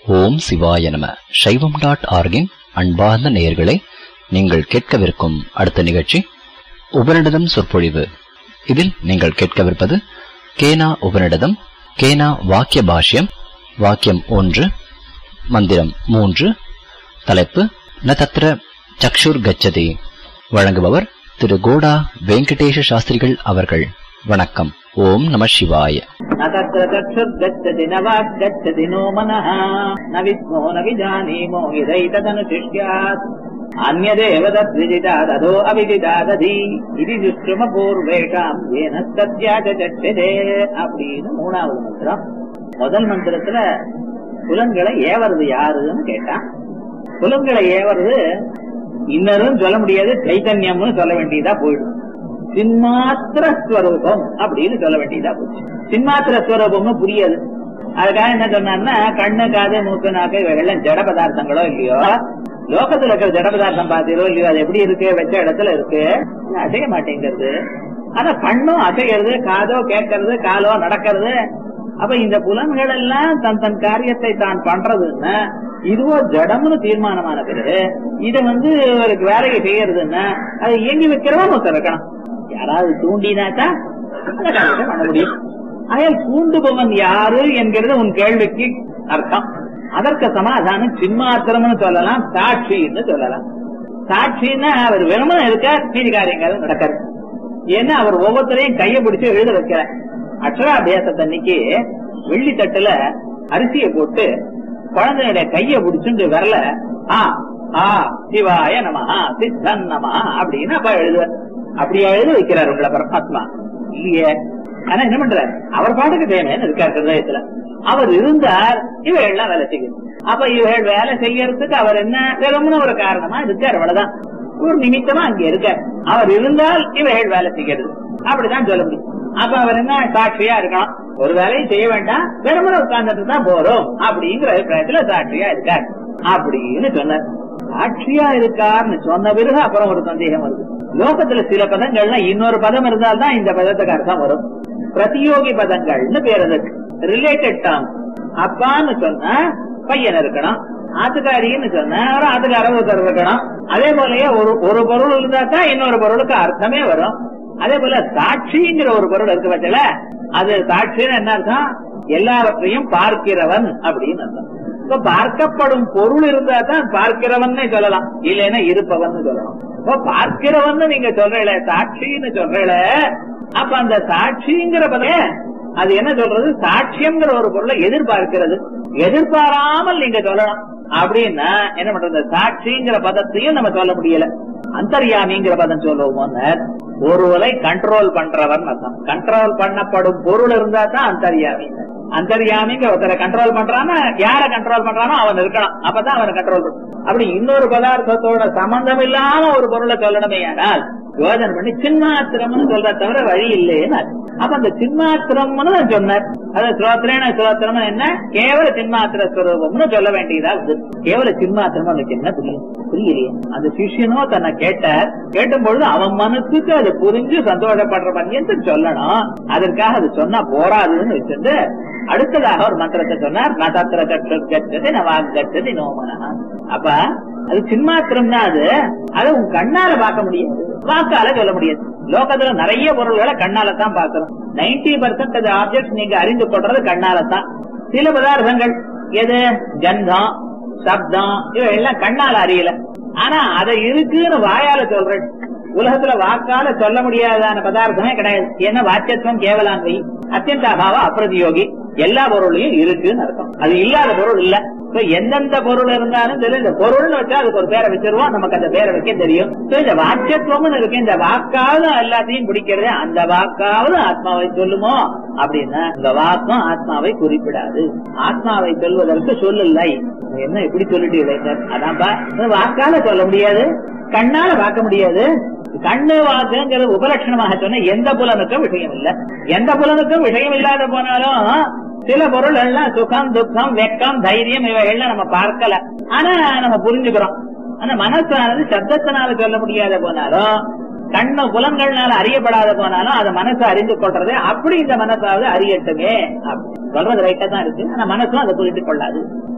ஓம் சிவாய நம சைவம் டாட் ஆர்கின் அன்பார்ந்த நேயர்களே நீங்கள் கேட்கவிருக்கும் அடுத்த நிகழ்ச்சி உபனிடதம் சொற்பொழிவு இதில் நீங்கள் கேட்கவிருப்பது கேனா உபனிடதம் கேனா வாக்கிய பாஷ்யம் வாக்கியம் ஒன்று மந்திரம் மூன்று தலைப்பு ந தத்ர சக்ஷுர் கச்சதி வழங்குபவர் திரு கோடா வெங்கடேஷ சாஸ்திரிகள் அவர்கள் வணக்கம் ஓம் நம சிவாய न तत्र चक्षुर्गच्छति न वाग्गच्छति नो मनः न विद्मो न विजानीमो यदैतदनुशिष्यात् अन्यदेव तद्विदिता तदो अविदितादधि இது துஷ்டுமபூர்வேஷாம் ஏன சத்யாச்ச சட்சதே அப்படின்னு மூணாவது மந்திரம் முதல் மந்திரத்துல புலன்களை ஏவறது யாருன்னு கேட்டான் புலன்களை ஏவறது இன்னரும் சொல்ல முடியாது சைத்தன்யம்னு சொல்ல வேண்டியதா போயிடும் சின்மாத்திர ஸ்வரூபம் அப்படின்னு சொல்ல வேண்டியதா போச்சு சின்மாத்திர ஸ்வரூபம்னு புரியாது அதுக்காக என்ன சொன்னான்னா கண்ணு காது மூக்கு நாக்கு இவைகள்லாம் ஜட பதார்த்தங்களோ இல்லையோ லோகத்துல இருக்கிற ஜட பதார்த்தம் பார்த்தீரோ இல்லையோ அது எப்படி இருக்கு வச்ச இடத்துல இருக்கு அசைய மாட்டேங்கிறது ஆனா கண்ணும் அசைகிறது காதோ கேட்கறது காலோ நடக்கிறது அப்ப இந்த புலன்கள் எல்லாம் தன் தன் காரியத்தை தான் பண்றதுன்னா இதுவோ ஜடம்னு தீர்மானமான பிறகு இதை வந்து ஒரு வேலையை செய்யறதுன்னா அதை இயங்கி வைக்கிறவன் ஒருத்தர் இருக்கணும் யாராவது தூண்டினாக்கா அந்த காரியத்தை பண்ண முடியும் ஆகையால் தூண்டுபவன் யாரு என்கிறது உன் கேள்விக்கு அர்த்தம் அதற்கு சமாதானம் சின்மாத்திரம்னு சொல்லலாம் சாட்சின்னு சொல்லலாம் சாட்சின்னா அவர் வெறுமன இருக்க மீதி காரியங்கள் நடக்காது ஏன்னா அவர் ஒவ்வொருத்தரையும் கையை பிடிச்சு எழுத வைக்கிறார் அக்ஷராபியாசத்தன்னைக்கு வெள்ளி தட்டுல அரிசியை போட்டு குழந்தையுடைய கைய பிடிச்சுட்டு வரல ஆ ஆ சிவாய நமஹா சித்தன் நமஹா அப்படின்னு அப்ப எழுதுவார் அப்படியே எழுத வைக்கிறார் உங்களை பரமாத்மா இல்லையே ஆனா என்ன பண்றாரு அவர் பாட்டுக்கு தேவைன்னு இருக்கார் ஹிருதயத்துல அவர் இருந்தார் இவைகள்லாம் வேலை செய்யும் அப்ப இவைகள் வேலை செய்யறதுக்கு அவர் என்ன வெறும்னு ஒரு காரணமா இருக்கார் அவ்வளவுதான் ஒரு நிமித்தமா அங்க இருக்கார் அவர் இருந்தால் இவைகள் வேலை செய்கிறது அப்படிதான் சொல்ல முடியும் அப்ப அவர் என்ன சாட்சியா இருக்கணும் ஒரு வேலையும் செய்ய வேண்டாம் வெறுமனை உட்கார்ந்துட்டு தான் போறோம் அப்படிங்கிற அபிப்பிராயத்துல சாட்சியா இருக்கார் அப்படின்னு சொன்னார் சாட்சியா இருக்கார்னு சொன்ன பிறகு அப்புறம் ஒரு சந்தேகம் வருது லோகத்துல சில பதங்கள்லாம் இன்னொரு பதம் இருந்தால்தான் இந்த பதத்துக்கு அர்த்தம் வரும் பிரதியோகி பதங்கள்னு பேர் அதுக்கு ரிலேட்டட் டேர்ம் அப்பான்னு சொன்னா பையன் இருக்கணும் ஆத்துக்காரின்னு சொன்னா ஒரு ஆத்துக்கார ஒருத்தர் இருக்கணும் அதே போலயே ஒரு ஒரு பொருள் இருந்தா தான் இன்னொரு பொருளுக்கு அர்த்தமே வரும் அதே போல சாட்சிங்கிற ஒரு பொருள் இருக்கு பட்சல அது சாட்சின்னு என்ன அர்த்தம் எல்லாவற்றையும் பார்க்கிறவன் அப்படின்னு அர்த்தம் இப்ப பார்க்கப்படும் பொருள் இருந்தா தான் பார்க்கிறவன் சொல்லலாம் இல்லைன்னா இருப்பவன் சொல்லலாம் இப்ப பார்க்கிறவன் நீங்க சொல்றீல சாட்சின்னு சொல்றீல அப்ப அந்த சாட்சிங்கிற பதம் அது என்ன சொல்றது சாட்சியம்ங்கிற ஒரு பொருளை எதிர்பார்க்கிறது எதிர்பாராமல் நீங்க சொல்லணும் அப்படின்னா என்ன பண்றது சாட்சிங்கிற பதத்தையும் நம்ம சொல்ல முடியல அந்தர்யாமிங்கிற பதம் சொல்லுவோம் ஒருவரை கண்ட்ரோல் பண்றவன் அர்த்தம் கண்ட்ரோல் பண்ணப்படும் பொருள் இருந்தா தான் அந்தர்யாமி அந்தர்யாமிங்கிற ஒருத்தரை கண்ட்ரோல் பண்றான்னா யார கண்ட்ரோல் பண்றானோ அவன் இருக்கணும் அப்பதான் அவனை கண்ட்ரோல் பண்ணும் அப்படி இன்னொரு பதார்த்தத்தோட சம்பந்தம் இல்லாம ஒரு பொருளை சொல்லணுமே ஆனால் யோஜனை பண்ணி சின்மாத்திரம்னு சொல்ற தவிர வழி இல்லைன்னு அப்ப அந்த சின்மாத்திரம்னு நான் சொன்னார் அது ஸ்ரோத்திரேன ஸ்ரோத்திரம் என்ன கேவல சின்மாத்திர ஸ்வரூபம்னு சொல்ல வேண்டியதா வந்து கேவல சின்மாத்திரம் அவனுக்கு என்ன புரியும் புரியலையே அந்த சிஷியனோ தன்னை கேட்டார் கேட்டும் பொழுது அவன் மனசுக்கு அது புரிஞ்சு சந்தோஷப்படுற மாதிரி சொல்லணும் அதற்காக அது சொன்னா போராதுன்னு வச்சிருந்து அடுத்ததாக ஒரு மந்திரத்தை சொன்னார் நதத்திர கச்சது நவாக் கச்சது நோமனா அப்ப அது சின்மாத்திரம் தான் அது அதை உன் கண்ணால பார்க்க முடியாது வாக்கால சொல்ல முடியாது லோகத்துல நிறைய பொருள்களை கண்ணால தான் பாக்குறோம் நைன்டி பர்சன்ட் ஆப்ஜெக்ட் நீங்க அறிந்து கொள்றது கண்ணால தான் சில பதார்த்தங்கள் எது கந்தம் சப்தம் இவையெல்லாம் கண்ணால அறியல ஆனா அதை இருக்குன்னு வாயால சொல்றேன் உலகத்துல வாக்கால சொல்ல முடியாதான பதார்த்தமே கிடையாது ஏன்னா வாக்கியத்துவம் கேவலான்வை அத்தியந்த அபாவ அப்பிரதியோகி எல்லா பொருளையும் இருக்குன்னு அர்த்தம் அது இல்லாத பொருள் இல்ல எந்தெந்த பொருள் இருந்தாலும் சரி இந்த பொருள்னு வச்சா அதுக்கு ஒரு பேரை வச்சிருவோம் நமக்கு அந்த பேரை வைக்க தெரியும் இந்த வாக்கியத்துவம்னு இருக்கு இந்த வாக்காவது எல்லாத்தையும் பிடிக்கிறது அந்த வாக்காவது ஆத்மாவை சொல்லுமோ அப்படின்னா இந்த வாக்கம் ஆத்மாவை குறிப்பிடாது ஆத்மாவை சொல்வதற்கு சொல்லலை என்ன எப்படி சொல்லிட்டு இளைஞர் அதான்ப்பா வாக்கால சொல்ல முடியாது கண்ணால பார்க்க முடியாது கண்ணு வாக்குங்கிறது உபலட்சணமாக சொன்ன எந்த புலனுக்கும் விஷயம் இல்ல எந்த புலனுக்கும் விஷயம் இல்லாத போனாலும் சில பொருள் எல்லாம் சுகம் துக்கம் வெக்கம் தைரியம் இவைகள்லாம் நம்ம பார்க்கல ஆனா நம்ம புரிஞ்சுக்கிறோம் ஆனா மனசானது சப்தத்தினால சொல்ல முடியாத போனாலும் கண்ணு புலன்கள்னால அறியப்படாத போனாலும் அதை மனசு அறிந்து கொள்றது அப்படி இந்த மனசாவது அறியட்டுமே சொல்றது ரைட்டா தான் இருக்கு ஆனா மனசும் அதை புரிந்து கொள்ளாது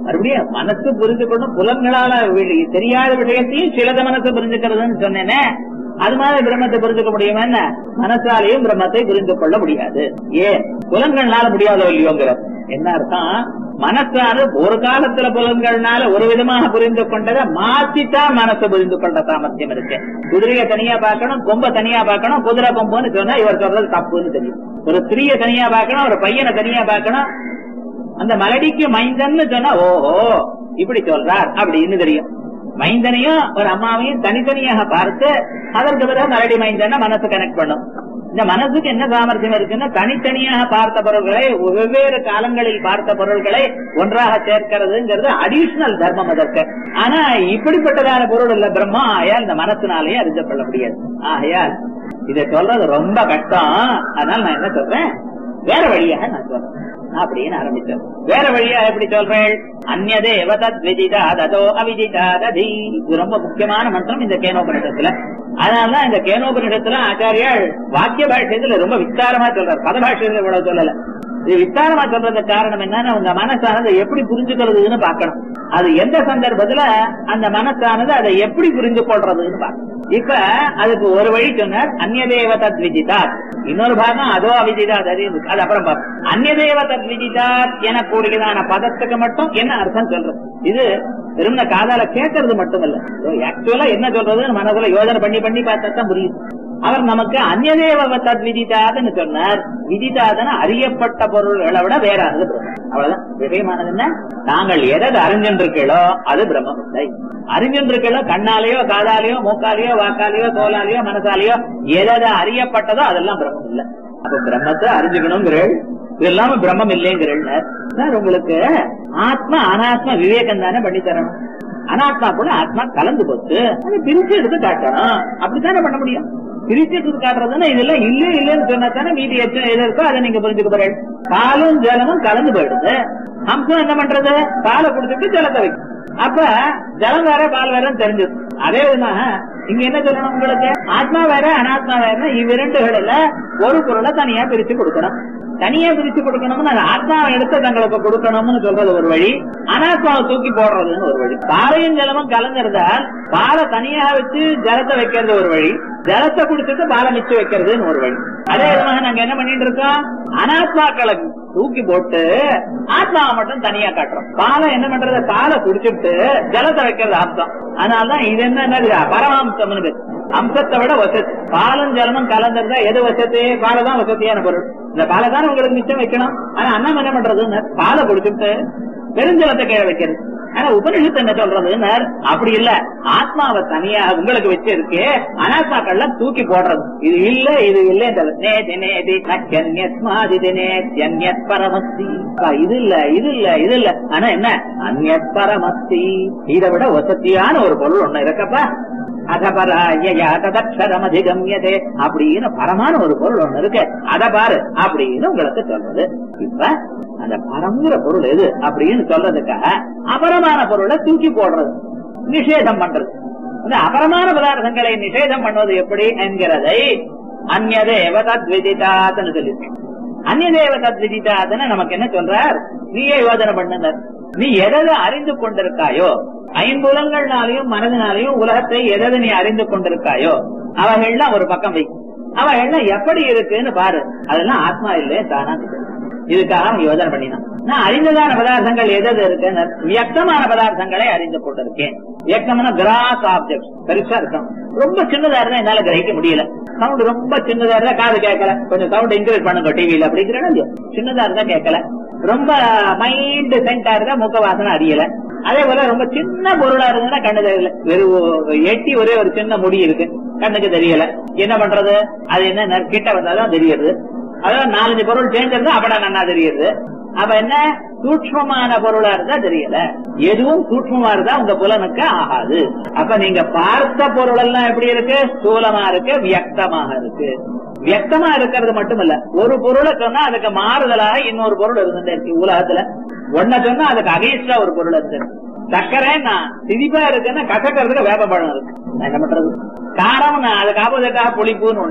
மறுபடியும் மனசு புரிஞ்சுக்கணும் புலன்களால வி- தெரியாத விஷயத்தையும் சிலத மனசு புரிஞ்சுக்கிறதுன்னு சொன்னேனே அது மாதிரி பிரம்மத்தை புரிஞ்சுக்க முடியுமா என்ன மனசாலையும் பிரம்மத்தை புரிந்து கொள்ள முடியாது ஏன் புலன்கள்னால முடியாதோ இல்லையோங்கிற என்ன அர்த்தம் மனசானது ஒரு காலத்துல புலன்கள்னால ஒரு விதமாக புரிந்து கொண்டதை மாத்தித்தான் மனசு புரிந்து கொண்ட சாமர்த்தியம் இருக்கு குதிரைய தனியா பார்க்கணும் கொம்ப தனியா பார்க்கணும் குதிரை கொம்புன்னு சொன்னா இவர் சொல்றது தப்புன்னு தெரியும் ஒரு ஸ்திரீய தனியா பார்க்கணும் ஒரு பையனை தனியா பார்க்கணும் அந்த மலடிக்கு மைந்தன்னு சொன்னா ஓஹோ இப்படி சொல்றார் அப்படின்னு தெரியும் மைந்தனையும் ஒரு அம்மாவையும் தனித்தனியாக பார்த்து அதற்கு பிறகு மலடி மைந்தன மனசு கனெக்ட் பண்ணும் இந்த மனசுக்கு என்ன சாமர்த்தியம் இருக்குன்னா தனித்தனியாக பார்த்த பொருள்களை வெவ்வேறு காலங்களில் பார்த்த பொருள்களை ஒன்றாக சேர்க்கிறதுங்கிறது அடிஷனல் தர்மம் அதற்கு ஆனா இப்படிப்பட்டதான பொருள் இல்ல பிரம்மா ஆயால் இந்த மனசுனாலேயே அறிந்து கொள்ள முடியாது ஆகையால் இதை சொல்றது ரொம்ப கஷ்டம் அதனால நான் என்ன சொல்றேன் வேற வழியாக நான் சொல்றேன் அப்படின்னு ஆரம்பிச்சோம் வேற வழியா எப்படி சொல்றேன் அந்நதேவ தத் விதிதா ததோ அவிதிதா ததி இது ரொம்ப முக்கியமான மந்திரம் இந்த கேனோபனிஷத்துல அதனாலதான் இந்த கேனோபனிஷத்துல ஆச்சாரியால் வாக்கிய பாஷ்யத்துல ரொம்ப விஸ்தாரமா சொல்றார் பத பாஷ்யத்துல இவ்வளவு சொல்லல இது விஸ்தாரமா சொல்றதுக்கு காரணம் என்னன்னா உங்க மனசானது எப்படி புரிஞ்சுக்கிறதுன்னு பார்க்கணும் அது எந்த சந்தர்ப்பத்துல அந்த மனசானது அதை எப்படி புரிந்து கொள்றதுன்னு பார்க்கணும் இப்ப அதுக்கு ஒரு வழி சொன்னார் அந்நதேவ தத் விதிதாத் இன்னொரு பாகம் அதோ அவிதிதாத் அது இருக்கு. அது அப்புறம் பார்ப்போம் அந்நதேவ தத் விதிதாத் எனக்கூடியதான பதத்துக்கு மட்டும் என்ன அர்த்தம் சொல்றது இது வெறும் காதால கேட்கறது மட்டும் இல்ல ஆக்சுவலா என்ன சொல்றதுன்னு மனசுல யோசனை பண்ணி பண்ணி பார்த்தா தான் புரியுது அவர் நமக்கு அந்நதேவ தத் விதிதாதுன்னு சொன்னார் விதிதாதன அறியப்பட்ட பொருள்களை விட வேறானது பிரம்மம் அவ்வளவுதான் விஷயமானது என்ன நாங்கள் எதை அறிஞ்சின்றிருக்கீளோ அது பிரம்மம் இல்லை அறிஞ்சின்றிருக்கீளோ கண்ணாலேயோ காதாலேயோ மூக்காலேயோ வாக்காலேயோ தோலாலேயோ மனசாலேயோ எதை அறியப்பட்டதோ அதெல்லாம் பிரம்மம் இல்லை அப்ப பிரம்மத்தை அறிஞ்சுக்கணுங்கிறேள் இது இல்லாம பிரம்மம் இல்லைங்கிறேள் சார் உங்களுக்கு ஆத்மா அனாத்மா விவேகம் தானே பண்ணி தரணும் அனாத்மா கூட ஆத்மா கலந்து போச்சு அதை பிரிச்சு எடுத்து காட்டணும் அப்படித்தானே பண்ண முடியும் பிரிச்சு எடுத்து காட்டுறதுன்னா இதெல்லாம் இல்ல இல்லன்னு சொன்னா தானே மீதி எத்தனை எது இருக்கோ அதை நீங்க புரிஞ்சுக்க போறீங்க பாலும் ஜலமும் கலந்து போயிடுது ஹம்சம் என்ன பண்றது பாலை குடிச்சிட்டு ஜலத்தை வைக்கும் அப்ப ஜலம் வேற பால் வேற தெரிஞ்சது அதே விதமாக இங்க என்ன சொல்லணும் உங்களுக்கு ஆத்மா வேற அனாத்மா வேற இவ்விரண்டுகள்ல ஒரு பொருளை தனியா பிரிச்சு கொடுக்கணும் தனியா பிரிச்சு கொடுக்கணும்னு அது ஆத்மாவை எடுத்து தங்களுக்கு கொடுக்கணும்னு சொல்றது ஒரு வழி அனாத்மாவை தூக்கி போடுறதுன்னு ஒரு வழி பாலையும் ஜலமும் கலந்திருந்தால் பாலை தனியா வச்சு ஜலத்தை வைக்கிறது ஒரு வழி ஜலத்தை குடிச்சிட்டு பாலை மிச்சம் வைக்கிறதுன்னு ஒரு வழி அதே விதமாக நாங்க என்ன பண்ணிட்டு இருக்கோம் அனாத்மாக்களை தூக்கி போட்டு ஆத்மாவை மட்டும் தனியா காட்டுறோம் பாலை என்ன பண்றது பாலை குடிச்சிட்டு ஜலத்தை வைக்கிறது அம்சம் அதனாலதான் இது என்ன பரமாம்சம்னு பேரு. அம்சத்தை விட வசதி பாலும் ஜலமும் கலந்திருந்தா எது வசதி பாலை தான் வசதியான பொருள் இந்த பாலை தான் உங்களுக்கு மிச்சம் வைக்கணும் ஆனா அண்ணம் என்ன பண்றதுன்னு பாலை குடிச்சிட்டு பெருஞ்சலத்தை கீழே வைக்கிறது ஆனா உபனிஷத்து என்ன சொல்றது அப்படி இல்ல ஆத்மாவை தனியா உங்களுக்கு வச்சிருக்கு அனாத்மாக்கள்ல தூக்கி போடுறது இது இல்ல இது இல்ல பரமஸ்தி இது இல்ல இது இல்ல இது இல்ல ஆனா என்ன அந்நத் பரமஸ்தி இதை விட வசதியான ஒரு பொருள் ஒண்ணு இருக்கப்பா அதபராயம் அதிகமியதே அப்படின்னு பரமான ஒரு பொருள் ஒண்ணு இருக்கு அத பாரு அப்படின்னு உங்களுக்கு சொல்றது இப்ப அந்த பரங்கிற பொருள் எது அப்படின்னு சொல்றதுக்காக அபரமான பொருளை தூக்கி போடுறது நிஷேதம் பண்றது இந்த அபரமான பதார்த்தங்களை நிஷேதம் பண்ணுவது எப்படி என்கிறதை அந்நதேவ தத்விதிதாத்னு சொல்லிருக்கேன் அந்நதேவ தத்விதிதாத்னு நமக்கு என்ன சொல்றார் நீயே யோஜனை பண்ணுங்க நீ எதை அறிந்து கொண்டிருக்காயோ ஐம்புலங்கள்னாலையும் மனதினாலையும் உலகத்தை எதை நீ அறிந்து கொண்டிருக்காயோ அவைகள்லாம் ஒரு பக்கம் வை அவைகள்லாம் எப்படி இருக்குன்னு பாரு அதெல்லாம் ஆத்மா இல்லையே தானா இருக்கு. இதுக்காக அவன் யோசனை பண்ணினான் நான் அறிந்ததான பதார்த்தங்கள் எது இருக்கு வியக்தமான பதார்த்தங்களை அறிந்து கொண்டிருக்கேன் வியக்தமான கிராஸ் ஆப்ஜெக்ட் பெருசா இருக்கும் ரொம்ப சின்னதா இருந்தா என்னால கிரகிக்க முடியல சவுண்ட் ரொம்ப சின்னதா இருந்தா காது கேட்கல கொஞ்சம் சவுண்ட் இன்க்ரீஸ் பண்ணுங்க டிவியில அப்படிங்கிறேன் இல்லையோ சின்னதா இருந்தா கேட்கல ரொம்ப மைண்ட் சென்டா இருந்தா முக வாசனை அறியல அதே போல ரொம்ப சின்ன பொருளா இருந்ததுன்னா கண்ணு தெரியல வெறும் எட்டி ஒரே ஒரு சின்ன முடி இருக்கு கண்ணுக்கு தெரியல என்ன பண்றது அது என்ன கிட்ட வந்தாதான் தெரியுது அதாவது நாலஞ்சு பொருள் சேர்ந்திருந்தா அப்படா நன்னா தெரியுது அப்ப என்ன சூட்சமான பொருளா இருந்தா தெரியல எதுவும் சூட்சமா இருந்தா உங்க புலனுக்கு ஆகாது அப்ப நீங்க பார்த்த பொருள் எல்லாம் எப்படி இருக்கு ஸ்தூலமா இருக்கு வியக்தமாக இருக்கு வியக்தமா இருக்கிறது மட்டும் இல்ல ஒரு பொருளை சொன்னா அதுக்கு மாறுதலாக இன்னொரு பொருள் இருந்துட்டே இருக்கு உலகத்துல ஒன்ன சொன்னா அதுக்கு அகைன்ஸ்டா ஒரு பொருள் இருக்கு சக்கரைன்னா திதிப்பா இருக்குன்னா கசக்கிறதுக்கு வேப்ப பழம் இருக்கு நான் என்ன பண்றது காரம் அதுக்கு ஆப்போசிட்டாக புளிப்புன்னு ஒண்ணு இருக்கு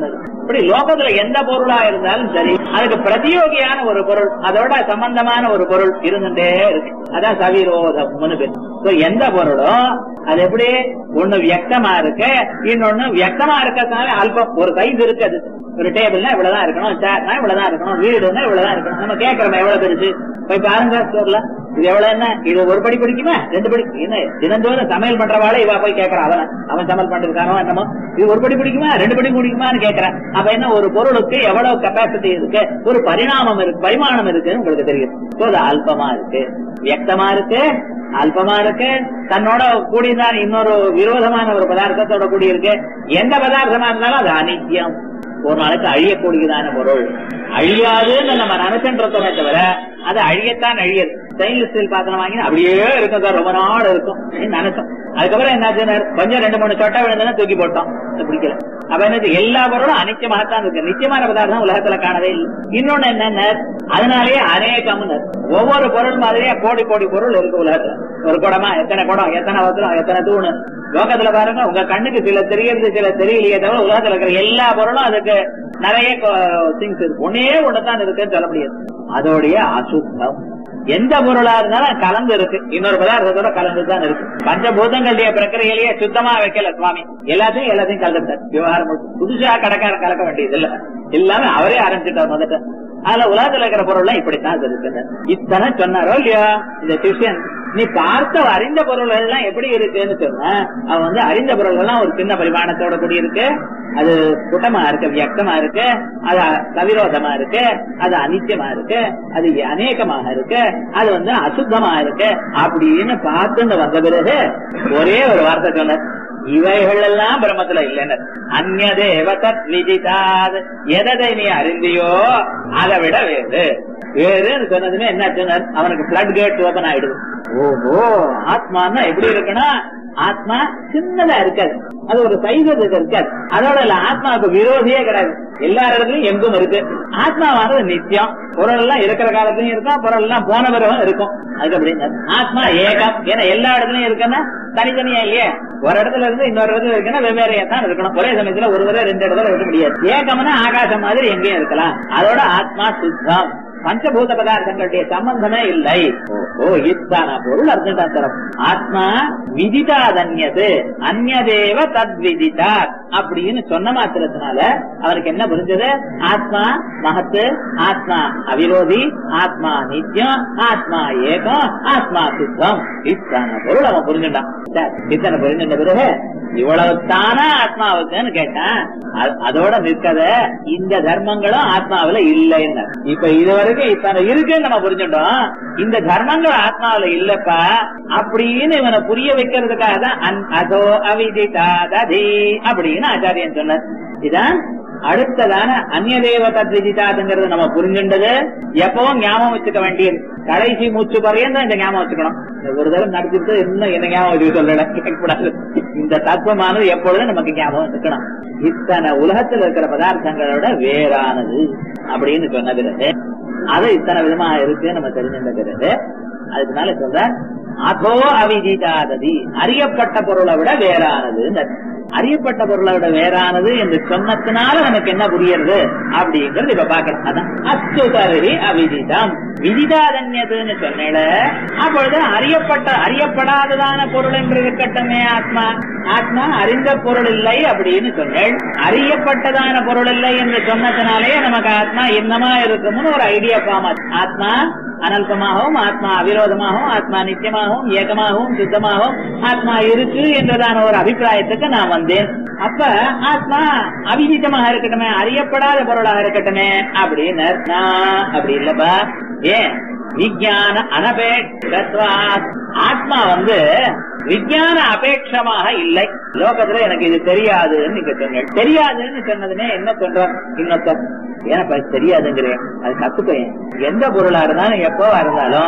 இப்படி லோகத்துல எந்த பொருளா இருந்தாலும் சரி அதுக்கு பிரதியோகியான ஒரு பொருள் அதோட சம்பந்தமான ஒரு பொருள் இருந்துட்டே இருக்கு அதான் சவிரோதம்னு பேர் So, எந்த பொருளும் அது எப்படி ஒண்ணு வியக்தமா இருக்கு இன்னொன்னு வியக்தமா இருக்கிறதுனால அல்பம் ஒரு சைஸ் இருக்கு அது ஒரு டேபிள்னா இவ்வளவுதான் இருக்கணும் சேர்னா இவ்வளவுதான் இருக்கணும் வீடுனா இவ்வளவுதான் இருக்கணும் நம்ம கேட்கறோம் எவ்வளவு பெருசு போய் பாருங்க ஸ்டோர்ல இது எவ்வளவு என்ன இது ஒரு படி பிடிக்குமா ரெண்டு படி என்ன தினந்தோறும் சமையல் பண்றவாளே இவ போய் கேட்கறான் அவன் அவன் சமையல் பண்றதுக்கானோ என்னமோ இது ஒரு படி பிடிக்குமா ரெண்டு படி பிடிக்குமான்னு கேட்கறான் அப்ப என்ன ஒரு பொருளுக்கு எவ்வளவு கெப்பாசிட்டி இருக்கு ஒரு பரிணாமம் இருக்கு பரிமாணம் இருக்குன்னு உங்களுக்கு தெரியும் So, அது அல்பமா இருக்கு வியக்தமா இருக்கு அல்பமா இருக்கு தன்னோட கூடிதான் இன்னொரு விரோதமான ஒரு பதார்த்தத்தோட கூடி இருக்கு எந்த பதார்த்தமா இருந்தாலும் அது அனித்தியம் ஒரு நாளைக்கு அழியக்கூடியதான பொருள் அழியாதுன்னு நம்ம நினைச்சுன்றதோட தவிர அது அழியத்தான் அழியது ஸ்டெயின்லெஸ் ஸ்டீல் பாத்திரம் வாங்கி அப்படியே இருக்கும் சார் ரொம்ப நாள் இருக்கும் அப்படின்னு நினைச்சோம் அதுக்கப்புறம் என்னாச்சு கொஞ்சம் ரெண்டு மூணு சொட்டை விழுந்தா தூக்கி போட்டோம் அது பிடிக்கல அப்ப என்ன எல்லா பொருளும் அனிச்சமாகத்தான் இருக்கு நிச்சயமான பதார்த்தம் உலகத்துல காணவே இல்லை இன்னொன்னு என்னென்ன அதனாலேயே அநேகம்னு ஒவ்வொரு பொருள் மாதிரியே கோடி கோடி பொருள் இருக்கு உலகத்துல ஒரு குடமா எத்தனை குடம் எத்தனை வசனம் எத்தனை தூணு லோகத்துல பாருங்க உங்க கண்ணுக்கு சில தெரியறது சில தெரியலையே தவிர உலகத்துல இருக்கிற எல்லா பொருளும் அதுக்கு நிறைய திங்ஸ் இருக்கு ஒன்னே ஒண்ணுதான் இருக்குன்னு சொல்ல முடியாது அதோடைய அசுத்தம் எந்த பொருளா இருந்தாலும் கலந்து இருக்கு இன்னொரு பதார்த்தத்தோட கலந்துதான் இருக்கு பஞ்சபூதங்களுடைய பிரக்கிரையிலேயே சுத்தமா வைக்கல சுவாமி எல்லாத்தையும் எல்லாத்தையும் கலந்துட்டார் விவகாரம் முழுக்க. புதுசா கடைக்கார கலக்க வேண்டியது இல்ல எல்லாமே அவரே ஆரம்பிச்சுட்டார் முதல்ல அதுல உலகத்துல இருக்கிற பொருள்லாம் இப்படித்தான் இருக்குது இத்தனை சொன்னாரோ இல்லையா இந்த டியூஷன் நீ பார்த்த அறிந்த பொருள்கள் எல்லாம் எப்படி இருக்குன்னு சொன்ன அவன் வந்து அறிந்த பொருள்கள்லாம் ஒரு சின்ன பரிமாணத்தோட கூடி இருக்கு அது குட்டமா இருக்கு வியக்தமா இருக்கு அது சவிரோதமா இருக்கு அது அனித்தியமா இருக்கு அது அநேகமாக இருக்கு அது வந்து அசுத்தமா இருக்கு அப்படின்னு பார்த்துன்னு வந்த பிறகு ஒரே ஒரு வார்த்தை சொன்ன இவைகள் எல்லாம் பிரம்மத்துல இல்லைன்னு அந்நிய தேவதத் விதிதாத் எதை நீ அறிந்தியோ அதை விட வேறு வேறுன்னு சொன்னதுமே என்ன சொன்னார் அவனுக்கு பிளட் கேட் ஓபன் ஆயிடுது ஓஹோ ஆத்மான்னா எப்படி இருக்குன்னா ஆத்மா சின்னதா இருக்காது அது ஒரு சைஸ் இருக்காது அதோட இல்ல ஆத்மாவுக்கு விரோதியே கிடையாது எல்லா இடத்துலயும் எங்கும் இருக்கு ஆத்மாவானது நித்தியம் பொருள் எல்லாம் இருக்கிற காலத்திலயும் இருக்கும் பொருள் எல்லாம் போன பிறகும் இருக்கும் அதுக்கு அப்படிங்க ஆத்மா ஏகம் ஏன்னா எல்லா இடத்துலயும் இருக்குன்னா தனித்தனியா இல்லையே ஒரு இடத்துல இருந்து இன்னொரு இடத்துல இருக்குன்னா வெவ்வேறையா தான் இருக்கணும் ஒரே சமயத்துல ஒரு முறை ரெண்டு இடத்துல இருக்க முடியாது ஏகம்னா ஆகாசம் மாதிரி எங்கேயும் இருக்கலாம் அதோட ஆத்மா சுத்தம் பஞ்சபூத பதார்த்தங்களுடைய சம்பந்தமே இல்லை ஓ இத்தான பொருள் அர்த்தம் ஆத்மா விதிதாதன்யது அந்நதேவ தத் விதிதாத் அப்படின்னு சொன்ன மாத்திரத்தினால அவருக்கு என்ன புரிஞ்சது ஆத்மா மகத்து ஆத்மா அவிரோதி ஆத்மா நித்தியம் ஆத்மா ஏகம் ஆத்மா சுத்தம் இத்தான பொருள் அவன் புரிஞ்சுட்டான் சரி, இத்தனை புரிஞ்சுட்ட பிறகு இவ்வளவு தானா ஆத்மாவுக்குன்னு கேட்டான் அ- அதோட நிற்கத இந்த தர்மங்களும் ஆத்மாவுல இல்லைன்னு இப்ப இதுவரைக்கும் இத்தனை இருக்குன்னு நம்ம புரிஞ்சுட்டோம் இந்த தர்மங்கள் ஆத்மாவுல இல்லப்பா அப்படின்னு இவனை புரிய வைக்கிறதுக்காக தான் அன்- அதோ அவிதிதாததி அப்படின்னு ஆச்சாரியன் சொன்னார் இதான் அடுத்ததான அந்நிய தேவ தத்விதிதாதுங்கிறது நம்ம புரிஞ்சுண்டது எப்பவும் ஞாபகம் வச்சுக்க வேண்டியது கடைசி மூச்சு பறையும் இந்த ஞாபகம் வச்சுக்கணும் இந்த ஒரு தடவை நடத்திட்டு இன்னும் என்ன ஞாபகம் வச்சுக்க சொல்லல கேட்கக்கூடாது இந்த தத்துவமானது எப்பொழுதும் நமக்கு ஞாபகம் இருக்கணும் இத்தனை உலகத்தில் இருக்கிற பதார்த்தங்களோட வேறானது அப்படின்னு சொன்ன பிறகு அது இத்தனை விதமா இருக்கு நம்ம தெரிஞ்சுட்ட பிறகு அதுக்கு மேல சொல்ற அதோ அவிதிதாததி அறியப்பட்ட பொருளை விட வேறானது அறியப்பட்ட பொருளை விட வேறானது என்று சொன்னதுனால நமக்கு என்ன புரியுறது அப்படிங்கிறது இப்ப பாக்கலாம் அதான் அஸ்து தருகி அவிதிதம் விதிதாதன்யதுன்னு சொன்னேல அப்பொழுது அறியப்பட்ட அறியப்படாததான பொருள் என்று இருக்கட்டுமே ஆத்மா ஆத்மா அறிந்த பொருள் இல்லை அப்படின்னு சொன்னேன் அறியப்பட்டதான பொருள் இல்லை என்று சொன்னதுனாலே நமக்கு ஆத்மா என்னமா இருக்கும்னு ஒரு ஐடியா ஃபார்ம் ஆத்மா அனல்பமாகவும் ஆத்மா அவிரோதமாகவும் ஆத்மா நித்தியமாகவும் ஏகமாகவும் சுத்தமாகவும் ஆத்மா இருக்கு என்றதான ஒரு அபிப்பிராயத்துக்கு நான் வந்தேன் அப்ப ஆத்மா அவிதித்தமாக இருக்கட்டுமே அறியப்படாத பொருளாக இருக்கட்டுமே அப்படின்னு நான் அப்படி இல்லப்பா ஏன் விஞ்ஞான அனபேட்சத்வாத் ஆத்மா வந்து விஞ்ஞான அபேட்சமாக இல்லை லோகத்துல எனக்கு இது தெரியாதுன்னு நீங்க சொன்னீங்க தெரியாதுன்னு சொன்னதுமே என்ன சொல்ற இன்னொருத்தர் ஏன்னா தெரியாதுங்கிறேன் அது கத்துப்பேன் எந்த பொருளா இருந்தாலும் எப்பவா இருந்தாலும்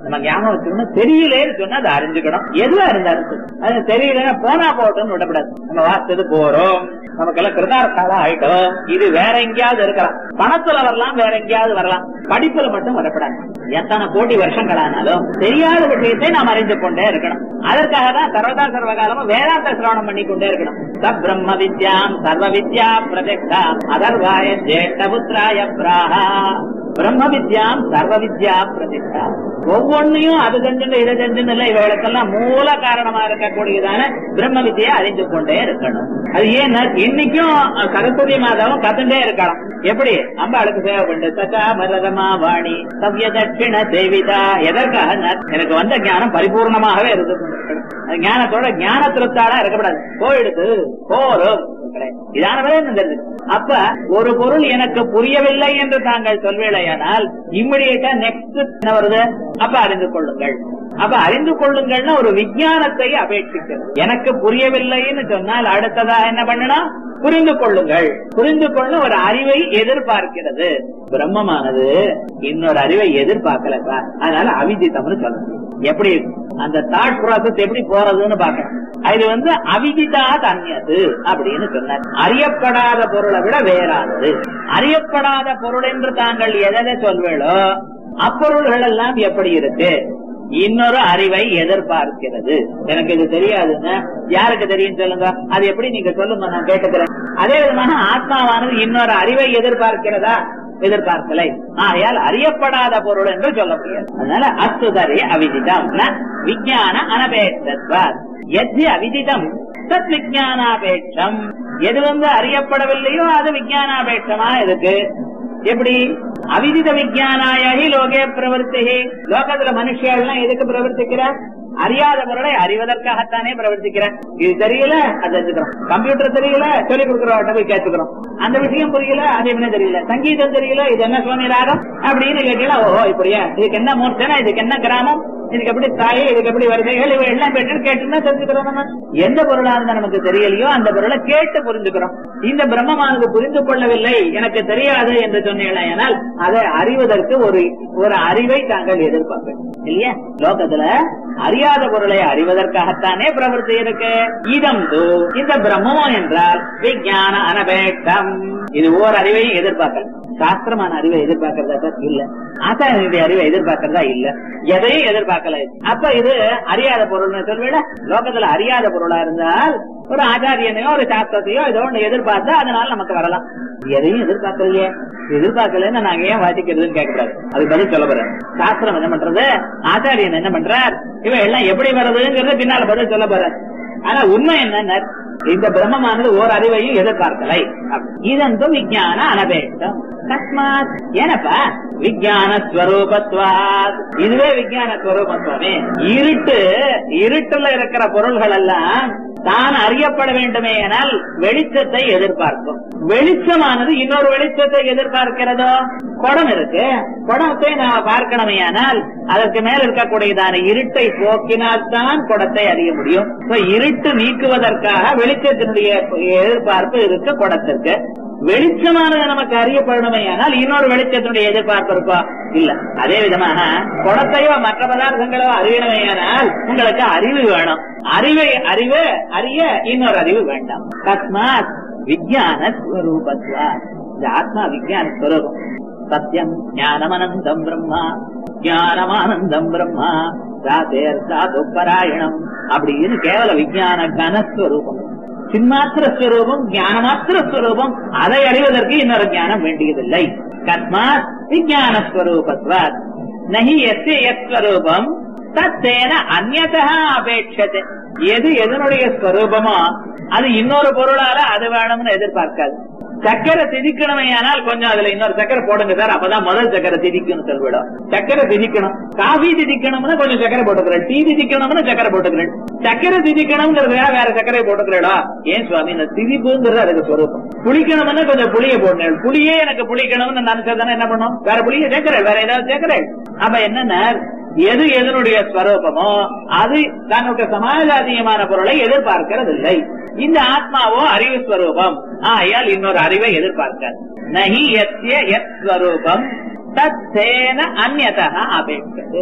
நம்ம ஞாபகம் வச்சுக்கணும் தெரியலேன்னு சொன்னா அதை அறிஞ்சுக்கணும் எதுவா இருந்தாலும் சரி. அது தெரியல போனா போட்டோம்னு விடக்கூடாது நம்ம வாசிச்சது போறோம் நமக்கெல்லாம் கிருதார்த்தாலா ஆயிட்டோம் இது வேற எங்கேயாவது இருக்கலாம் பணத்துல வரலாம் வேற எங்கேயாவது வரலாம் படிப்புல மட்டும் வரக்கூடாது எத்தனை கோடி வருஷங்களானாலும் தெரியாத விஷயத்தை நாம் அறிந்து கொண்டே இருக்கணும் அதற்காக தான் சர்வதா சர்வகாலமும் வேதாந்த சிரவணம் பண்ணி கொண்டே இருக்கணும் சப் பிரம்ம வித்யாம் சர்வ வித்யா பிரஜக்தாம் அதர்வாய ஜேஷ்டபுத்திராய பிராஹா பிரம்ம வித்யாம் சர்வ வித்யா பிரதிஷ்டா ஒவ்வொன்னையும் அது செஞ்சுட்டு இதை செஞ்சுன்னு இல்ல இவைகளுக்கெல்லாம் மூல காரணமா இருக்கக்கூடியதான பிரம்ம வித்தியை அறிந்து கொண்டே இருக்கணும் அது ஏன் இன்னைக்கும் சரஸ்வதி மாதாவும் கத்துட்டே இருக்கலாம் எப்படி அம்பாளுக்கு சேவை பண்ணு சகா மரதமா வாணி சவ்ய தட்சிண சேவிதா எதற்காக எனக்கு வந்த ஞானம் பரிபூர்ணமாகவே இருந்து கொண்டிருக்கணும் அது ஞானத்தோட ஞான திருப்தாடா இருக்கக்கூடாது போயிடுது போரும் இதானவரே தெரிஞ்சது அப்ப ஒரு பொருள் எனக்கு புரியவில்லை என்று தாங்கள் சொல்வேளையானால் இம்மிடியேட்டா நெக்ஸ்ட் என்ன வருது அப்ப அறிந்து கொள்ளுங்கள் அப்ப அறிந்து கொள்ளுங்கள்னு ஒரு விஞ்ஞானத்தை அபேட்சிக்கிறது எனக்கு புரியவில்லைன்னு சொன்னால் அடுத்ததா என்ன பண்ணணும் புரிந்து கொள்ளுங்கள் புரிந்து கொள்ள ஒரு அறிவை எதிர்பார்க்கிறது பிரம்மமானது இன்னொரு அறிவை எதிர்பார்க்கலப்பா அதனால அவிதித்தம்னு சொல்லணும் எப்படி அந்த தாட் ப்ராசஸ் எப்படி போறதுன்னு பாக்கணும் இது வந்து அவிதிதா தன்யது அப்படின்னு சொன்னார் அறியப்படாத பொருளை விட வேறானது அறியப்படாத பொருள் என்று தாங்கள் எதை சொல்வேளோ அப்பொருள்கள் எல்லாம் எப்படி இருக்கு இன்னொரு அறிவை எதிர்பார்க்கிறது எனக்கு இது தெரியாதுன்னு யாருக்கு தெரியும் சொல்லுங்க அது எப்படி நீங்க சொல்லுங்க நான் கேட்டுக்கிறேன் அதே விதமாக ஆத்மாவானது இன்னொரு அறிவை எதிர்பார்க்கிறதா எதிர்பார்க்கலை ஆகையால் அறியப்படாத பொருள் என்று சொல்ல முடியாது அதனால அஸ்துதரி அவிதிதம் விஜயான அனபேட்சத்வாத் எது அவிதிதம் தத் விஜயானாபேட்சம் எது வந்து அறியப்படவில்லையோ அது விஜயானாபேட்சமா இருக்கு எப்படி அவிதித விஜயானாயி லோகே பிரவர்த்தி லோகத்துல மனுஷியெல்லாம் எதுக்கு பிரவர்த்திக்கிறார் அறியாத பொருளை அறிவதற்காகத்தானே பிரவர்த்திக்கிறேன் இது தெரியல அதை தெரிஞ்சுக்கிறோம் கம்ப்யூட்டர் தெரியல சொல்லிக் கொடுக்குறவர்கிட்ட போய் கேட்டுக்கிறோம் அந்த விஷயம் புரியல அது என்ன தெரியல சங்கீதம் தெரியல இது என்ன சுவாமி ராகம் அப்படின்னு கேட்கல ஓ இப்படியா இதுக்கு என்ன மூர்த்தனா இதுக்கு என்ன கிராமம் இதுக்கு எப்படி தாயே இதுக்கு எப்படி வருகைகள் இவை எல்லாம் கேட்டு கேட்டுன்னா தெரிஞ்சுக்கிறோம் நம்ம எந்த பொருளா இருந்தா நமக்கு தெரியலையோ அந்த பொருளை கேட்டு புரிஞ்சுக்கிறோம் இந்த பிரம்மமானது புரிந்து கொள்ளவில்லை எனக்கு தெரியாது என்று சொன்னீங்கன்னா அதை அறிவதற்கு ஒரு ஒரு அறிவை தாங்கள் எதிர்பார்ப்பேன் இல்லையா லோகத்துல அறியாத பொருளை அறிவதற்காகத்தானே பிரவர்த்தி இருக்கு இதம் தூ இந்த பிரம்மம் என்றால் விஞ்ஞான அனபேட்டம் இது ஓர் அறிவையும் எதிர்பார்க்கல சாஸ்திரமான அறிவை எதிர்பார்க்கறதா சார் இல்ல ஆச்சாரியனுடைய அறிவை எதிர்பார்க்கறதா இல்ல எதையும் எதிர்பார்க்கல அப்ப இது அறியாத பொருள்னு சொல்வேல லோகத்துல அறியாத பொருளா இருந்தால் ஒரு ஆச்சாரியனையோ ஒரு சாஸ்திரத்தையோ ஏதோ ஒண்ணு எதிர்பார்த்தா அதனால நமக்கு வரலாம் எதையும் எதிர்பார்க்கலையே எதிர்பார்க்கலன்னு நாங்க ஏன் வாசிக்கிறதுன்னு கேட்கக்கூடாது அது பதில் சொல்ல போறேன் சாஸ்திரம் என்ன பண்றது ஆச்சாரியன் என்ன பண்றார் இவன் எல்லாம் எப்படி வருதுங்கிறது பின்னால பதில் சொல்ல போறேன் ஆனா உண்மை என்ன இந்த பிரம்மமானது ஓர் அறிவையும் எதிர்பார்க்கலை இதன் விஜயான அனபேட்டம் தஸ்மாத் ஏனப்பா விஜயான ஸ்வரூபத்வாத் இதுவே விஜயான ஸ்வரூபத்துவமே இருட்டு இருட்டுல இருக்கிற பொருள்கள் எல்லாம் தான் அறியப்பட வேண்டுமே எனால் வெளிச்சத்தை எதிர்பார்க்கும் வெளிச்சமானது இன்னொரு வெளிச்சத்தை எதிர்பார்க்கிறதோ குடம் இருக்கு குடத்தை நான் பார்க்கணுமே ஆனால் அதற்கு மேல இருக்கக்கூடியதான இருட்டை போக்கினால்தான் குடத்தை அறிய முடியும் இருட்டு நீக்குவதற்காக வெளிச்சத்தினுடைய எதிர்பார்ப்பு இருக்கு குடத்திற்கு வெளிச்சமானது நமக்கு அறியப்படணுமே ஆனால் இன்னொரு வெளிச்சத்தினுடைய எதிர்பார்ப்பு இருக்கா இல்ல அதே விதமாக குடத்தையோ மற்ற பதார்த்தங்களோ அறியணுமே ஆனால் உங்களுக்கு அறிவு வேணும் அறிவை அறிவு அறிய இன்னொரு அறிவு வேண்டாம் தஸ்மாத் விஜயான ஸ்வரூபத்வா இந்த ஆத்மா விஜயான ஸ்வரூபம் சத்தியம் ஞானமனந்தம் பிரம்மா ஞானமானந்தம் பிரம்மா சாதேர் சாது பராயணம் அப்படின்னு கேவல விஜயான கனஸ்வரூபம் சின்மாத்திர ஸ்வரூபம் ஞானமாத்திர ஸ்வரூபம் அதை அறிவதற்கு இன்னொரு ஞானம் வேண்டியதில்லை கஸ்மாத் விஜயான ஸ்வரூபத்வாத் நகி எஸ்ய எஸ்வரூபம் தத்தேன அந்நதா அபேட்சது எது எதனுடைய ஸ்வரூபமோ அது இன்னொரு பொருளால அது வேணும்னு எதிர்பார்க்காது சக்கரை திதிக்கணுமே ஆனால் கொஞ்சம் அதுல இன்னொரு சக்கரை போடுங்க சார் அப்பதான் முதல் சக்கரை திதிக்கும்னு சொல்லிவிடும் சக்கரை திதிக்கணும் காஃபி திதிக்கணும்னு கொஞ்சம் சக்கரை போட்டுக்கிறேன் டீ திதிக்கணும்னு சக்கரை போட்டுக்கிறேன் சக்கரை திதிக்கணுங்கிறதுக்காக வேற சக்கரை போட்டுக்கிறேடா ஏன் சுவாமி இந்த திதிப்புங்கிறது அதுக்கு ஸ்வரூபம் புளிக்கணும்னு கொஞ்சம் புளிய போடணும் புளியே எனக்கு புளிக்கணும்னு நினைச்சதானே என்ன பண்ணும் வேற புளிய சேர்க்கிறேன் வேற ஏதாவது சேர்க்கிறேன் அப்ப என்னன்னா எது எதனுடைய ஸ்வரூபமோ அது தன்னுடைய சமாஜாதீயமான பொருளை எதிர்பார்க்கிறது இல்லை இந்த ஆத்மாவோ அறிவு ஸ்வரூபம் ஆயால் இன்னொரு அறிவை எதிர்பார்க்காது நகி எத்திய எத் ஸ்வரூபம் தத்தேன அந்நதா அபேட்சது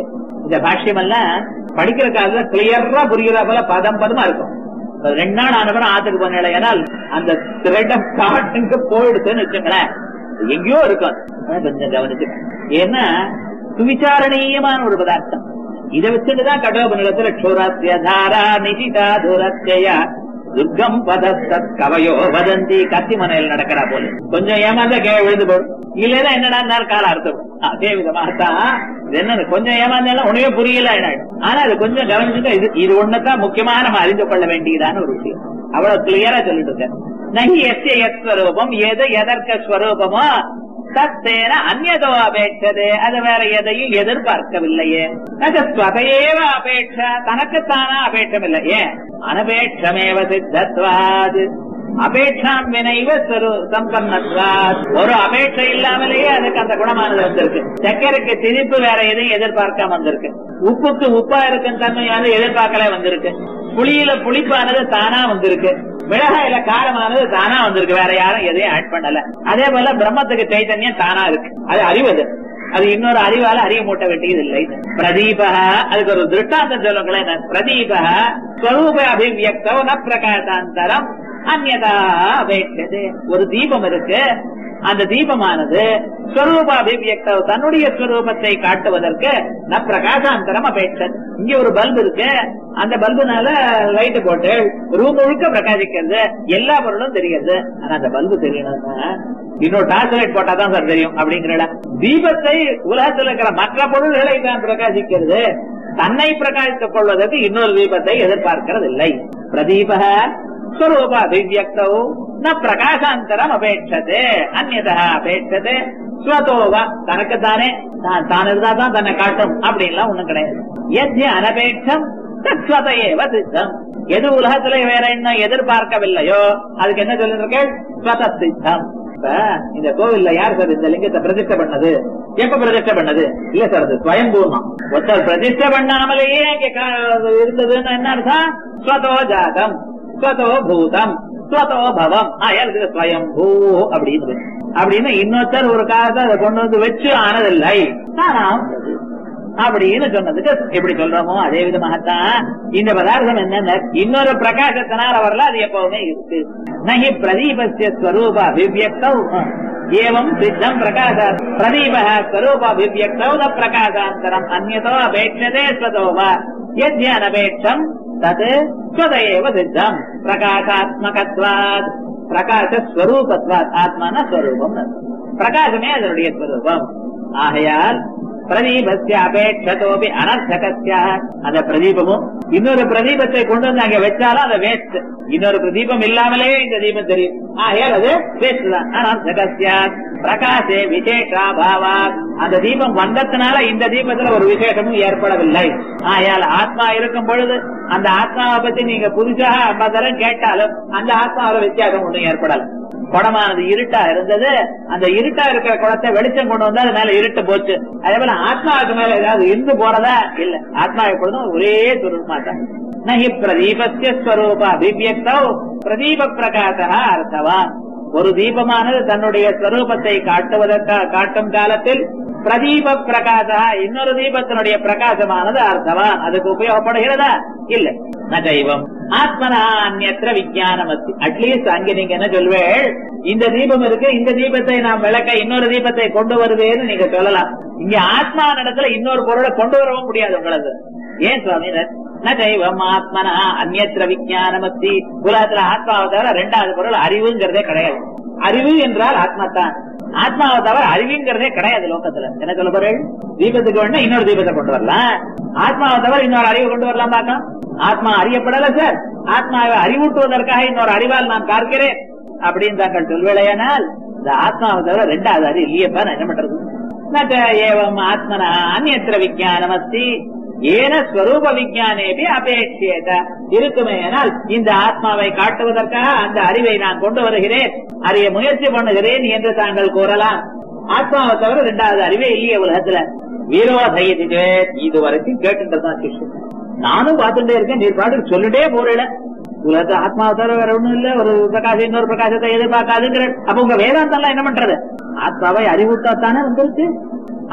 இந்த பாஷ்யம் எல்லாம் படிக்கிற காலத்துல கிளியரா புரியுற போல பதம் பதமா இருக்கும் ஒரு ரெண்டு நாள் ஆனவரும் ஆத்துக்கு போன ஏனால் அந்த த்ரெட் ஆஃப் தாட்டுக்கு போயிடுதுன்னு வச்சுங்களேன் அது எங்கேயோ இருக்கும் அதான் கொஞ்சம் கவனிச்சுக்கணும் ஏன்னா சுவிச்சாரணீயமான ஒரு பதார்த்தம் இதை வச்சுட்டுதான் கடோபநிலத்துல க்ஷோராசிய தாரா நிதிதா துரத்தியா துர்க்கம் பதஸ்தத் கவையோ வதந்தி கத்தி மனையில் நடக்கிறா போல கொஞ்சம் ஏமாந்தா கே விழுந்து போடும் இல்லைன்னா என்னடா கால அர்த்தம் அதே விதமாகத்தான் இது என்ன கொஞ்சம் ஏமாந்தாலும் உனவே புரியல என்ன ஆனா அது கொஞ்சம் கவனிச்சுட்டா இது இது ஒண்ணுதான் முக்கியமா நம்ம அறிந்து கொள்ள வேண்டியதான ஒரு விஷயம் அவ்வளவு கிளியரா சொல்லிட்டு இருக்கேன் நகி எஸ்ய எத் ஸ்வரூபம் எது எதற்க ஸ்வரூபமோ தத்தேன அந்நதோ அபேட்சது அது வேற எதையும் எதிர்பார்க்கவில்லையே அது ஸ்வதையேவ அபேட்ச தனக்குத்தானா அபேட்சம் இல்லை ஏன் அனபேட்சமேவ சித்தத்வாது அபேட்சாம் வினைவ சம்பன்னத்வாத் ஒரு அபேட்சை இல்லாமலேயே அதுக்கு அந்த குணமானது வந்திருக்கு சக்கரைக்கு திணிப்பு வேற எதையும் எதிர்பார்க்காம வந்திருக்கு உப்புக்கு உப்பா இருக்கும் தன்மையானது எதிர்பார்க்கல வந்திருக்கு புளியில புளிப்பானது தானா வந்திருக்கு மிளகாயில காரமானது தானா வந்திருக்கு வேற யாரும் எதையும் ஆட் பண்ணல அதே போல பிரம்மத்துக்கு சைத்தன்யம் தானா இருக்கு அது அறிவது அது இன்னொரு அறிவால அறிய மூட்ட வேண்டியது இல்லை பிரதீப அதுக்கு ஒரு திருஷ்டாந்தம் சொல்லுங்களேன் பிரதீப ஸ்வரூப அபிவியக்தோ ந பிரகாசாந்தரம் அந்நதா அபேட்சது ஒரு தீபம் இருக்கு அந்த தீபமானது ஸ்வரூப அபிவியக்த தன்னுடைய ஸ்வரூபத்தை காட்டுவதற்கு ந பிரகாசாந்தரம் அபேட்சது இங்க ஒரு பல்பு இருக்கு அந்த பல்புனால லைட் போட்டு ரூம் முழுக்க பிரகாசிக்கிறது எல்லா பொருளும் தெரிகிறது ஆனா அந்த பல்பு தெரியணும்னா இன்னொரு டார்ச் லைட் போட்டாதான் சார் தெரியும் அப்படிங்கிற தீபத்தை உலகத்தில் இருக்கிற மற்ற பொருள்களை தான் பிரகாசிக்கிறது தன்னை பிரகாசித்துக் கொள்வதற்கு இன்னொரு தீபத்தை எதிர்பார்க்கிறது இல்லை பிரதீப ஸ்வரூப அபிவியக்தோ ந பிரகாசாந்தரம் அபேட்சதே அந்நதா அபேட்சதே ஸ்வதோவா தனக்குத்தானே தான் தான் இருந்தா தான் தன்னை காட்டும் அப்படின்லாம் ஒண்ணும் கிடையாது எத்ய அனபேட்சம் தத்வதையேவ சித்தம் எது உலகத்துல வேற என்ன எதிர்பார்க்கவில்லையோ அதுக்கு என்ன சொல்லிருக்கேன் ஸ்வத சித்தம் இப்ப இந்த கோவில்ல யார் சார் இந்த லிங்கத்தை பிரதிஷ்டை பண்ணது எப்ப பிரதிஷ்டை பண்ணது இல்ல சார் அது ஸ்வயம்பூர்மா ஒருத்தர் பிரதிஷ்டை பண்ணாமலேயே இங்க கா- இருந்ததுன்னு என்ன அர்த்தம் ஸ்வதோ ஜாதம் ஸ்வதோ பூதம் ஸ்வதோ பவம் ஆயால் இது ஸ்வயம்பூ அப்படின்னு அப்படின்னு இன்னொருத்தர் ஒரு காலத்தை அதை கொண்டு வந்து வச்சு ஆனதில்லை தானா வந்தது. அப்படின்னு சொன்னதுக்கு எப்படி சொல்றோமோ அதே விதமாகத்தான் இந்த பதார்த்தம் என்னென்ன இன்னொரு பிரகாசத்தினால வரல அது எப்பவுமே இருக்கு நகி பிரதீபஸ்ய ஸ்வரூப அபிவியக்தௌ ஏவம் சித்தம் பிரகாச பிரதீப ஸ்வரூப அபிவியக்தௌ ந பிரகாசாந்தரம் அந்நதோ அபேட்சதே ஸ்வதோ வா யத்ய அனபேட்சம் தத் ஸ்வதேவ சித்தம் பிரகாசாத்மகத்வாத் பிரகாச ஸ்வரூபத்வாத் ஆத்மான ஸ்வரூபம் பிரகாசமே அதனுடைய ஸ்வரூபம் ஆகையால் பிரதீபஸ்ய அபேட்சதோபி அனர்த்தகஸ்ய அந்த பிரதீபமும் இன்னொரு பிரதீபத்தை கொண்டு வந்து அங்க வச்சாலும் அது வேஸ்ட் இன்னொரு பிரதீபம் இல்லாமலே இந்த தீபம் தெரியும் ஆகையால் அது வேஸ்ட் தான் அனர்த்தகஸ்ய பிரகாசே விசேஷாபாவா அந்த தீபம் வந்ததுனால இந்த தீபத்துல ஒரு விசேஷமும் ஏற்படவில்லை ஆகையால் ஆத்மா இருக்கும் பொழுது அந்த ஆத்மாவை பத்தி நீங்க புதுசாக ஐம்பது தரம் கேட்டாலும் அந்த ஆத்மாவில வித்தியாசம் ஒன்றும் ஏற்படல குடமானது இருட்டா இருந்தது அந்த இருட்டா இருக்கிற குடத்தை வெளிச்சம் கொண்டு வந்தா அது மேல இருட்டு போச்சு அதே போல ஆத்மாவுக்கு மேல ஏதாவது இருந்து போறதா இல்ல ஆத்மா எப்பொழுதும் ஒரே சுரூபமா தான் நகி பிரதீபஸ்ய ஸ்வரூப அபிவியக்தோ பிரதீப பிரகாசா அர்த்தவான் ஒரு தீபமானது தன்னுடைய ஸ்வரூபத்தை காட்டுவதற்காக காட்டும் காலத்தில் பிரதீப பிரகாசா இன்னொரு தீபத்தினுடைய பிரகாசமானது அர்த்தவான் அதுக்கு உபயோகப்படுகிறதா இல்லை நைவம் ஆத்மனா அந்நத்திர விஜயானம் அஸ்தி அட்லீஸ்ட் அங்க நீங்க என்ன சொல்வேள் இந்த தீபம் இருக்கு இந்த தீபத்தை நாம் விளக்க இன்னொரு தீபத்தை கொண்டு வருவேன்னு நீங்க சொல்லலாம் இங்க ஆத்மா இடத்துல இன்னொரு பொருளை கொண்டு வரவும் முடியாது உங்களுக்கு ஏன் சுவாமி நைவம் ஆத்மனா அந்நத்திர விஜயானம் அஸ்தி உலகத்துல ஆத்மாவை தவிர ரெண்டாவது பொருள் அறிவுங்கிறதே கிடையாது அறிவு என்றால் ஆத்மா தான் ஆத்மாவை தவிர அறிவுங்கிறதே கிடையாது லோகத்துல என்ன சொல்ல போறேன் தீபத்துக்கு வேணா இன்னொரு தீபத்தை கொண்டு வரலாம் ஆத்மாவை தவிர இன்னொரு அறிவு கொண்டு வரலாம் பார்க்கலாம் ஆத்மா அறியப்படல சார் ஆத்மாவை அறிவூட்டுவதற்காக இன்னொரு அறிவால் நான் பார்க்கிறேன் அப்படின்னு தாங்கள் சொல்வேளையானால் இந்த ஆத்மாவை தவிர ரெண்டாவது அறிவு இல்லையப்பா நான் என்ன பண்றது ந ஏவம் ஆத்மனா அந்நத்திர விஜயானம் அஸ்தி ஏன ஸ்வரூப விஜயானேபி அபேட்சியத இருக்குமே ஆனால் இந்த ஆத்மாவை காட்டுவதற்காக அந்த அறிவை நான் கொண்டு வருகிறேன் அறிய முயற்சி பண்ணுகிறேன் என்று தாங்கள் கூறலாம் ஆத்மாவை தவிர ரெண்டாவது அறிவே இல்லையே உலகத்துல வீரோதயத்திலே இது வரைக்கும் கேட்டுட்டு தான் சிஷ்யன் நானும் பார்த்துட்டே இருக்கேன் நீர் பாட்டுக்கு சொல்லிட்டே போறேன் உலகத்தை ஆத்மாவை தவிர வேற ஒண்ணும் இல்ல ஒரு பிரகாசம் இன்னொரு பிரகாசத்தை எதிர்பார்க்காதுங்கிற அப்ப உங்க வேதாந்தம் எல்லாம் என்ன பண்றது ஆத்மாவை அறிவுத்தாத்தானே வந்திருக்கு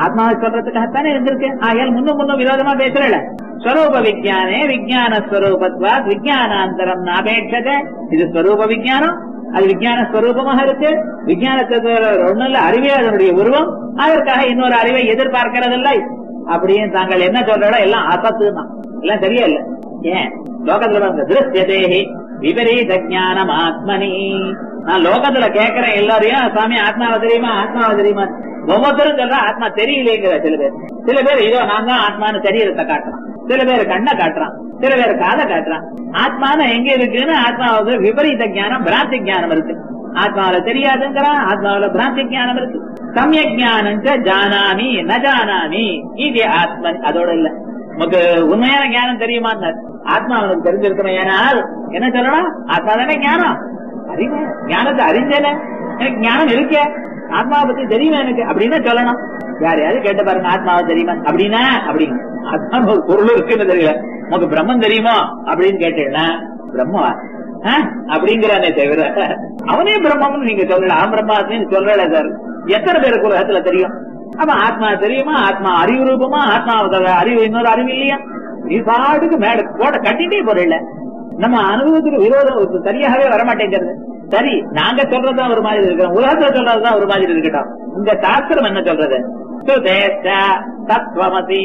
ஆத்மாவை சொல்றதுக்காகத்தானே இருந்திருக்கு ஆகையால் முன்னும் முன்னும் விரோதமா பேசுறல ஸ்வரூப விஜயானே விஜயான ஸ்வரூபத்வா விஜயானாந்தரம் நாபேட்சத இது ஸ்வரூப விஜயானம் அது விஜயான ஸ்வரூபமாக இருக்கு விஜயானத்துக்கு ஒண்ணும் இல்ல அறிவே அதனுடைய உருவம் அதற்காக இன்னொரு அறிவை எதிர்பார்க்கிறதில்லை அப்படின்னு தாங்கள் என்ன சொல்றோட எல்லாம் அசத்து தான் எல்லாம் சரியா இல்ல ஏன் லோகத்துல வந்து திருஷ்யதேகி விபரீத ஞானம் ஆத்மனி நான் லோகத்துல கேட்கிறேன் எல்லாரையும் சுவாமி ஆத்மாவை தெரியுமா ஆத்மாவை தெரியுமா ஒவ்வொருத்தரும் சொல்ற ஆத்மா தெரியலேங்கிற சில பேர் சில பேர் இதோ நான் தான் ஆத்மான்னு சரீரத்தை காட்டுறான் சில பேர் கண்ணை காட்டுறான் சில பேர் காதை காட்டுறான் ஆத்மான எங்க இருக்குன்னு ஆத்மாவுக்கு விபரீத ஞானம் பிராந்தி ஞானம் இருக்கு ஆத்மாவில தெரியாதுங்கிறான் ஆத்மாவில பிராந்தி ஞானம் இருக்கு சமய ஜானம் ஜானாமி ந ஜானாமி இது ஆத்மன் அதோட இல்ல நமக்கு உண்மையான ஞானம் தெரியுமான்னு ஆத்மா அவனுக்கு தெரிஞ்சிருக்கணும் ஏனால் என்ன சொல்லணும் ஆத்மா தானே ஞானம் அறிவு ஞானத்தை அறிஞ்சேனே எனக்கு ஞானம் இருக்கே ஆத்மாவை பத்தி தெரியுமா எனக்கு அப்படின்னு சொல்லணும் யார் யாரு கேட்டு பாருங்க ஆத்மாவை தெரியுமா அப்படின்னா அப்படிங்க ஆத்மா ஒரு பொருள் இருக்குன்னு தெரியல உனக்கு பிரம்மன் தெரியுமா அப்படின்னு கேட்டீங்கன்னா பிரம்மவா ஆஹ், அப்படிங்கிறானே தவிர அவனே பிரம்மம்னு நீங்க சொல்லலாம் பிரம்மாத்மின்னு சொல்லல சார் எத்தனை பேருக்கு உலகத்துல தெரியும் அப்ப ஆத்மா தெரியுமா ஆத்மா அறிவு ரூபமா ஆத்மா அறிவு இன்னொரு அறிவு இல்லையா நீ பாட்டுக்கு மேட கோட்டை கட்டிட்டே போறல நம்ம அனுபவத்துக்கு விரோதம் சரியாகவே வரமாட்டேங்கிறது சரி நாங்க சொல்றதுதான் ஒரு மாதிரி இருக்கிறோம் உலகத்துல சொல்றதுதான் ஒரு மாதிரி இருக்கட்டும் உங்க சாஸ்திரம் என்ன சொல்றது சுதேஷ்ட தத்வமசி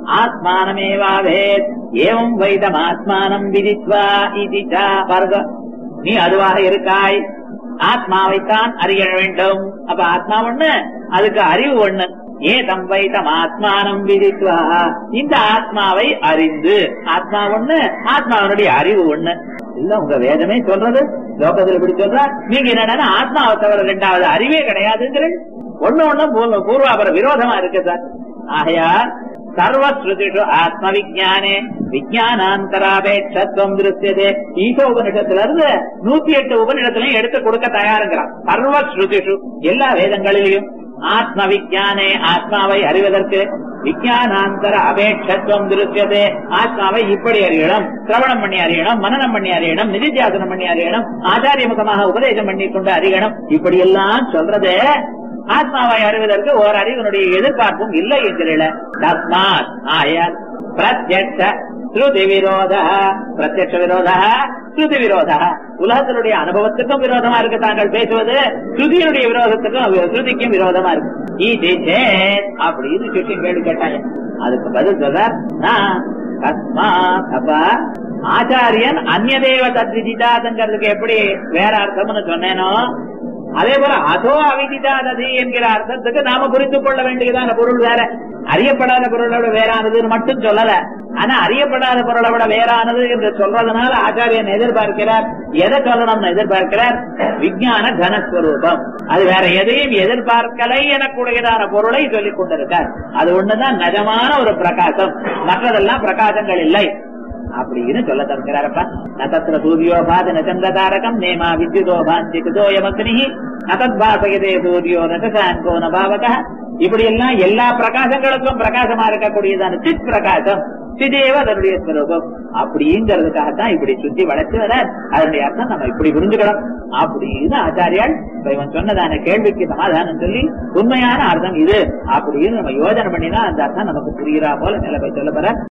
ஆத்மானமேவாவேத் ஏவம் வைதம் ஆத்மானம் விதித்வா இது பாருங்க நீ அதுவாக இருக்காய் ஆத்மாவைத்தான் அறிய வேண்டும் அப்ப ஆத்மா ஒண்ணு அதுக்கு அறிவு ஒண்ணு ஏதம் வைத்தம் ஆத்மானம் விதித்வா இந்த ஆத்மாவை அறிந்து ஆத்மா ஒண்ணு ஆத்மாவனுடைய அறிவு ஒண்ணு இல்ல உங்க வேதமே சொல்றது லோகத்துல இப்படி சொல்ற நீங்க என்னன்னா ஆத்மாவை தவிர ரெண்டாவது அறிவே கிடையாதுங்கிறேன் ஒண்ணு ஒண்ணு பூ- பூர்வாபர விரோதமா இருக்கு சார் ஆகையால் சர்வஸ்ருதிஷு ஆத்ம விஜானே விஜயானாந்தராபேட்சத்துவம் திருஷ்யதே ஈச உபனிஷத்துல இருந்து நூத்தி எட்டு உபனிஷத்துலயும் எடுத்து கொடுக்க தயாருங்கிறான் சர்வஸ்ருதிஷு எல்லா வேதங்களிலையும் ஆத்ம விஜானே ஆத்மாவை அறிவதற்கு விஜயானாந்தர அபேட்சத்துவம் திருஷ்யதே ஆத்மாவை இப்படி அறியணும் சிரவணம் பண்ணி அறியணும் மனனம் பண்ணி அறியணும் நிதித்தியாசனம் பண்ணி அறியணும் ஆச்சாரிய முகமாக உபதேசம் பண்ணி கொண்டு அறியணும் இப்படி எல்லாம் சொல்றதே ஆத்மாவை அறிவதற்கு ஓர் அறிவனுடைய எதிர்பார்ப்பும் இல்லை என்கிறீல தஸ்மாத் ஆயால் பிரத்யட்ச ஸ்ருதி விரோத பிரத்யட்ச விரோத ஸ்ருதி விரோத உலகத்தினுடைய அனுபவத்துக்கும் விரோதமா இருக்கு தாங்கள் பேசுவது ஸ்ருதியினுடைய விரோதத்துக்கும் வி- ஸ்ருதிக்கும் விரோதமா இருக்கு இது சேத் அப்படின்னு சுற்றி கேள்வி கேட்டாங்க அதுக்கு பதில் சொல்றார் நான் தஸ்மாத் அப்ப ஆச்சாரியன் அந்நிய தேவ தத்விதிதாதுங்கிறதுக்கு எப்படி வேற அர்த்தம்னு சொன்னேனோ அதே போல அதோ அவிதிதாததி என்கிற அர்த்தத்துக்கு நாம புரிந்து கொள்ள வேண்டியதான பொருள் வேற அறியப்படாத பொருளை விட வேறானதுன்னு மட்டும் சொல்லல ஆனா அறியப்படாத பொருளை விட வேறானது என்று சொல்றதுனால ஆச்சாரியன் எதிர்பார்க்கிறார் எதை சொல்லணும்னு எதிர்பார்க்கிறார் விஞ்ஞான கனஸ்வரூபம் அது வேற எதையும் எதிர்பார்க்கலை எனக்கூடியதான பொருளை சொல்லிக் கொண்டிருக்கார் அது ஒண்ணுதான் நிஜமான ஒரு பிரகாசம் மற்றதெல்லாம் பிரகாசங்கள் இல்லை அப்படின்னு சொல்ல தருகிறாரப்பா நதத்திர சூரியோ பாத நச்சந்திர தாரகம் நேமா வித்யுதோ பாந்திகுதோ யமக்னி நதத் பாசகதே சூரியோ நசாங்கோ நபாவக இப்படி எல்லாம் எல்லா பிரகாசங்களுக்கும் பிரகாசமா இருக்கக்கூடியதான சித் பிரகாசம் சிதேவ அதனுடைய ஸ்வரூபம் அப்படிங்கிறதுக்காகத்தான் இப்படி சுத்தி வளைச்சு வர அதனுடைய அர்த்தம் நம்ம இப்படி புரிஞ்சுக்கணும் அப்படின்னு ஆச்சாரியால் இப்ப இவன் சொன்னதான கேள்விக்கு சமாதானம் சொல்லி உண்மையான அர்த்தம் இது அப்படின்னு நம்ம யோஜனை பண்ணினா அந்த அர்த்தம் நமக்கு புரிகிறா போல நிலைமை சொல்ல போற